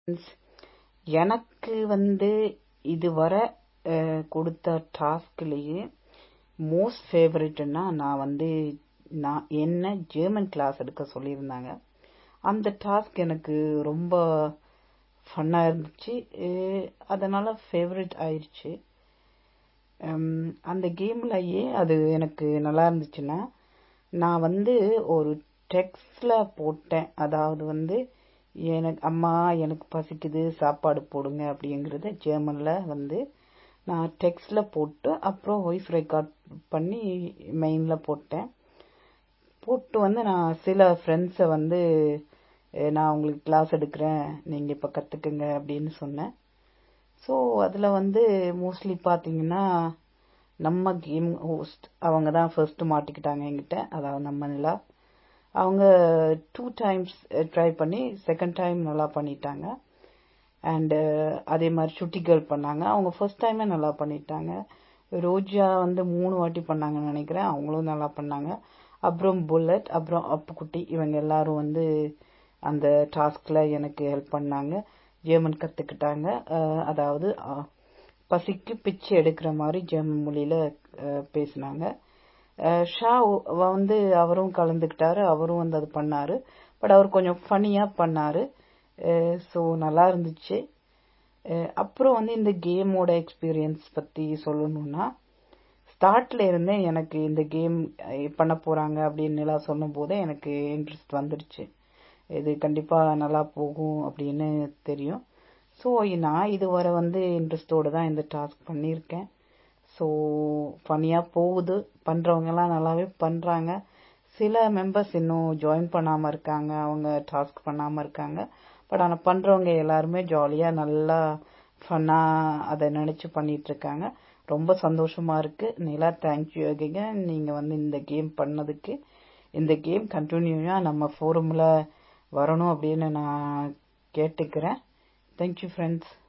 எனக்கு வந்து இதுவரை அஹ், கொடுத்த டாஸ்க்லயே மோஸ்ட் ஃபேவரட்னா நான் வந்து நான் என்ன ஜெர்மன் கிளாஸ் எடுக்க சொல்லியிருந்தாங்க அந்த டாஸ்க் எனக்கு ரொம்ப ஃபன்னா இருந்துச்சு அஹ், அதனால ஃபேவரட் ஆயிருச்சு ஹம், அந்த கேம்ல ஏன் அது எனக்கு நல்லா இருந்துச்சுன்னா நான் வந்து ஒரு டெக்ஸ்ட்ல போட்டேன் அதாவது வந்து எனக்கு அம்மா எனக்கு பசிக்குது சாப்பாடு போடுங்க அப்படிங்கறத ஜெர்மன்ல வந்து நான் டெக்ஸ்ட்ல போட்டு அப்புறம் வாய்ஸ் ரெக்கார்ட் பண்ணி மெயின்ல போட்டேன் போட்டு வந்து நான் சில ஃப்ரெண்ட்ஸை வந்து அஹ், நான் உங்களுக்கு கிளாஸ் எடுக்கிறேன் நீங்க இப்ப கத்துக்குங்க அப்படின்னு சொன்னேன் ஸோ அதுல வந்து மோஸ்ட்லி பாத்தீங்கன்னா நம்ம கேம் ஹோஸ்ட் அவங்க தான் ஃபர்ஸ்ட் மாட்டிக்கிட்டாங்க என்கிட்ட அதாவது நம்ம நிலா அவங்க டூ டைம்ஸ் ட்ரை பண்ணி செகண்ட் டைம் நல்லா பண்ணிட்டாங்க அண்ட் அதே மாதிரி சுட்டி கேர்ள் பண்ணாங்க அவங்க ஃபர்ஸ்ட் டைமே நல்லா பண்ணிட்டாங்க ரோஜா வந்து மூணு வாட்டி பண்ணாங்கன்னு நினைக்கிறேன் அவங்களும் நல்லா பண்ணாங்க அப்புறம் புல்லட் அப்புறம் அப்புக்குட்டி இவங்க எல்லாரும் வந்து அந்த டாஸ்க்ல எனக்கு ஹெல்ப் பண்ணாங்க ஜெர்மன் கத்துக்கிட்டாங்க அஹ், அதாவது அஹ், பசிக்கு பிச்சை எடுக்கிற மாதிரி ஜெர்மன் மொழியில அஹ், பேசினாங்க அஹ், ஷா வ- வந்து அவரும் கலந்துக்கிட்டாரு அவரும் வந்து அது பண்ணாரு பட் அவர் கொஞ்சம் ஃபன்னியா பண்ணாரு ஸோ நல்லா இருந்துச்சு அஹ், அப்புறம் வந்து இந்த கேமோட எக்ஸ்பீரியன்ஸ் பத்தி சொல்லணும்னா ஸ்டார்ட்ல இருந்தே எனக்கு இந்த கேம் பண்ண போறாங்க அப்படின்னு எல்லாம் சொல்லும் போதே எனக்கு இன்ட்ரெஸ்ட் வந்துடுச்சு இது கண்டிப்பா நல்லா போகும் அப்படின்னு தெரியும் ஸோ நான் இதுவரை வந்து இன்ட்ரெஸ்டோட தான் இந்த டாஸ்க் பண்ணியிருக்கேன் ஸோ ஃபன்னியா போகுது பண்றவங்க எல்லாம் நல்லாவே பண்றாங்க சில மெம்பர்ஸ் இன்னும் ஜாயின் பண்ணாம இருக்காங்க அவங்க டாஸ்க் பண்ணாம இருக்காங்க பட் ஆனா பண்றவங்க எல்லாருமே ஜாலியா நல்லா ஃபன்னா அதை நினைச்சு பண்ணிட்டு இருக்காங்க ரொம்ப சந்தோஷமா இருக்கு நிலா தேங்க்யூ அகைன் நீங்க வந்து இந்த கேம் பண்ணதுக்கு இந்த கேம் கண்டினியூவா நம்ம ஃபோரம்ல வரணும் அப்படின்னு நான் கேட்டுக்கிறேன் தேங்க்யூ ஃப்ரெண்ட்ஸ்